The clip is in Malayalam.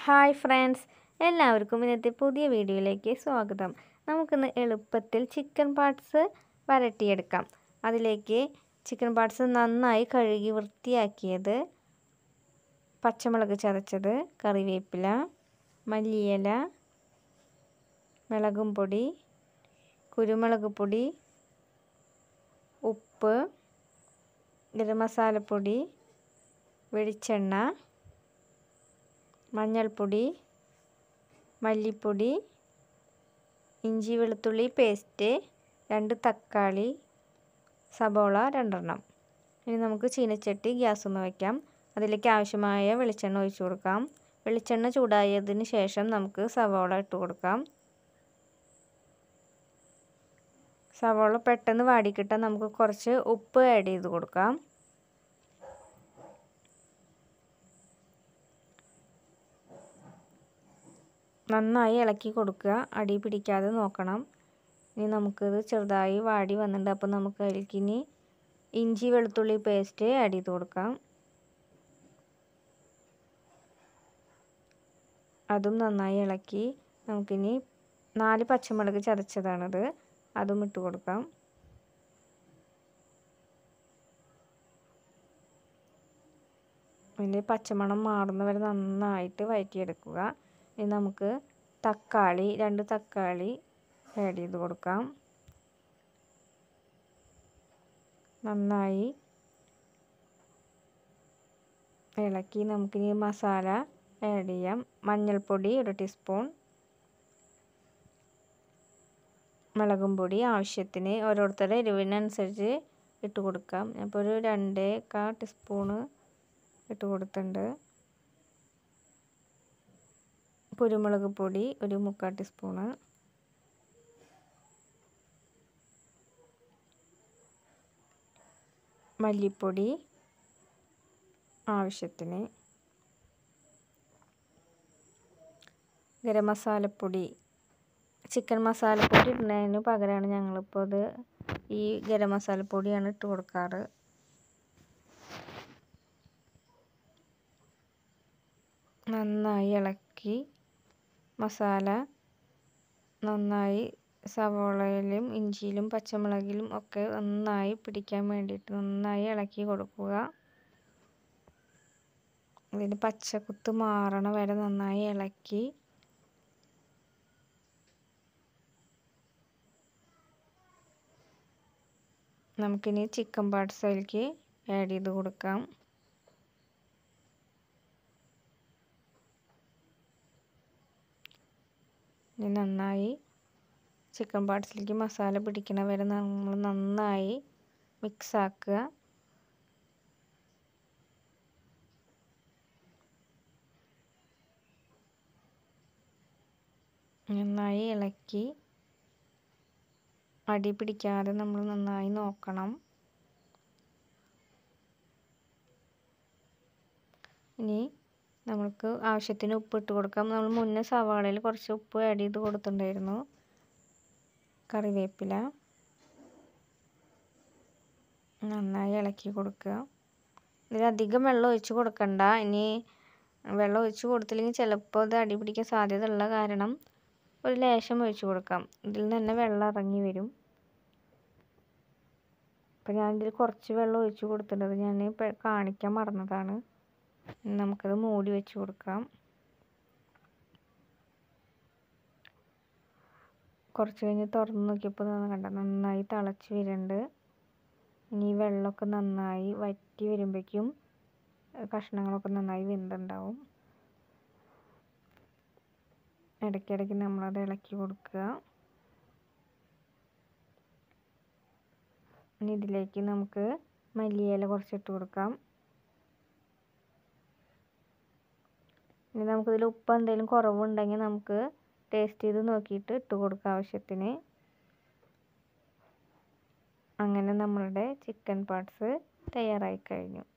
ഹായ് ഫ്രണ്ട്സ് എല്ലാവർക്കും ഇന്നത്തെ പുതിയ വീഡിയോയിലേക്ക് സ്വാഗതം നമുക്കിന്ന് എളുപ്പത്തിൽ ചിക്കൻ പാർട്സ് വരട്ടിയെടുക്കാം അതിലേക്ക് ചിക്കൻ പാർട്സ് നന്നായി കഴുകി വൃത്തിയാക്കിയത് പച്ചമുളക് ചതച്ചത് കറിവേപ്പില മല്ലിയില മുളകും പൊടി കുരുമുളക് പൊടി ഉപ്പ് ഗരം മസാലപ്പൊടി വെളിച്ചെണ്ണ മഞ്ഞൾപ്പൊടി മല്ലിപ്പൊടി ഇഞ്ചി വെളുത്തുള്ളി പേസ്റ്റ് രണ്ട് തക്കാളി സബോള രണ്ടെണ്ണം ഇനി നമുക്ക് ചീനച്ചട്ടി ഗ്യാസ് ഒന്ന് വയ്ക്കാം അതിലേക്ക് ആവശ്യമായ വെളിച്ചെണ്ണ ഒഴിച്ചു കൊടുക്കാം വെളിച്ചെണ്ണ ചൂടായതിന് ശേഷം നമുക്ക് സവോള ഇട്ട് കൊടുക്കാം സവോള പെട്ടെന്ന് വാടിക്കിട്ടാൻ നമുക്ക് കുറച്ച് ഉപ്പ് ആഡ് ചെയ്ത് കൊടുക്കാം നന്നായി ഇളക്കി കൊടുക്കുക അടി പിടിക്കാതെ നോക്കണം ഇനി നമുക്കിത് ചെറുതായി വാടി വന്നിട്ടുണ്ട് അപ്പോൾ നമുക്ക് അതിലേക്ക് ഇനി ഇഞ്ചി വെളുത്തുള്ളി പേസ്റ്റ് ആഡ് ചെയ്ത് കൊടുക്കാം അതും നന്നായി ഇളക്കി നമുക്കിനി നാല് പച്ചമുളക് ചതച്ചതാണിത് അതും ഇട്ട് കൊടുക്കാം അതിൻ്റെ പച്ചമണം മാറുന്നവരെ നന്നായിട്ട് വഴറ്റിയെടുക്കുക ഇനി നമുക്ക് തക്കാളി രണ്ട് തക്കാളി ആഡ് ചെയ്ത് കൊടുക്കാം നന്നായി ഇളക്കി നമുക്കിനി മസാല ആഡ് ചെയ്യാം മഞ്ഞൾപ്പൊടി ഒരു ടീസ്പൂൺ മുളകും പൊടി ആവശ്യത്തിന് ഓരോരുത്തരുടെ എരിവിനനുസരിച്ച് ഇട്ട് കൊടുക്കാം അപ്പോൾ ഒരു രണ്ടേ കാ ടീസ്പൂണ് ഇട്ട് കൊടുത്തിട്ടുണ്ട് കുരുമുളക് പൊടി ഒരു മുക്കാൽ ടീസ്പൂണ് മല്ലിപ്പൊടി ആവശ്യത്തിന് ഗരം മസാലപ്പൊടി ചിക്കൻ മസാലപ്പൊടി ഇടുന്നതിന് പകരമാണ് ഞങ്ങളിപ്പോൾ ഇത് ഈ ഗരം മസാലപ്പൊടിയാണ് ഇട്ട് കൊടുക്കാറ് നന്നായി ഇളക്കി മസാല നന്നായി സവോളയിലും ഇഞ്ചിയിലും പച്ചമുളകിലും ഒക്കെ നന്നായി പിടിക്കാൻ വേണ്ടിയിട്ട് നന്നായി ഇളക്കി കൊടുക്കുക ഇതിന് പച്ചക്കുത്ത് മാറണ വരെ നന്നായി ഇളക്കി നമുക്കിനി ചിക്കൻ പാർട്സ് അതിലേക്ക് ആഡ് ചെയ്ത് കൊടുക്കാം ഇനി നന്നായി ചിക്കൻ പാർട്സിലേക്ക് മസാല പിടിക്കണ വരെ നമ്മൾ നന്നായി മിക്സ് ആക്കുക നന്നായി ഇളക്കി അടി പിടിക്കാതെ നമ്മൾ നന്നായി നോക്കണം ഇനി നമുക്ക് ആവശ്യത്തിന് ഉപ്പ് ഇട്ട് കൊടുക്കാം നമ്മൾ മുന്നേ സവാളയിൽ കുറച്ച് ഉപ്പ് ആഡ് ചെയ്ത് കൊടുത്തിട്ടുണ്ടായിരുന്നു കറിവേപ്പില നന്നായി ഇളക്കി കൊടുക്കുക ഇതിലധികം വെള്ളം ഒഴിച്ച് കൊടുക്കണ്ട ഇനി വെള്ളം ഒഴിച്ച് കൊടുത്തില്ലെങ്കിൽ ചിലപ്പോൾ ഇത് അടി പിടിക്കാൻ സാധ്യത ഉള്ള കാരണം ഒരു ലേശം ഒഴിച്ച് കൊടുക്കാം ഇതിൽ നിന്ന് തന്നെ വെള്ളം ഇറങ്ങി വരും അപ്പോൾ ഞാൻ ഇതിൽ കുറച്ച് വെള്ളം ഒഴിച്ച് കൊടുത്തിട്ടുണ്ട് ഞാൻ കാണിക്കാൻ മറന്നതാണ് നമുക്കത് മൂടി വെച്ച് കൊടുക്കാം കുറച്ച് കഴിഞ്ഞ് തുറന്ന് നോക്കിയപ്പോൾ കണ്ട നന്നായി തിളച്ച് വരുന്നുണ്ട് ഇനി വെള്ളമൊക്കെ നന്നായി വറ്റി വരുമ്പോഴേക്കും കഷ്ണങ്ങളൊക്കെ നന്നായി വെന്തുണ്ടാവും ഇടയ്ക്കിടയ്ക്ക് നമ്മളത് ഇളക്കി കൊടുക്കുക ഇനി ഇതിലേക്ക് നമുക്ക് മല്ലിയില കുറച്ചിട്ട് കൊടുക്കാം ഇനി നമുക്കിതിൽ ഉപ്പ് എന്തെങ്കിലും കുറവുണ്ടെങ്കിൽ നമുക്ക് ടേസ്റ്റ് ചെയ്ത് നോക്കിയിട്ട് ഇട്ട് കൊടുക്കാം ആവശ്യത്തിന് അങ്ങനെ നമ്മളുടെ ചിക്കൻ പാർട്സ് തയ്യാറായി കഴിഞ്ഞു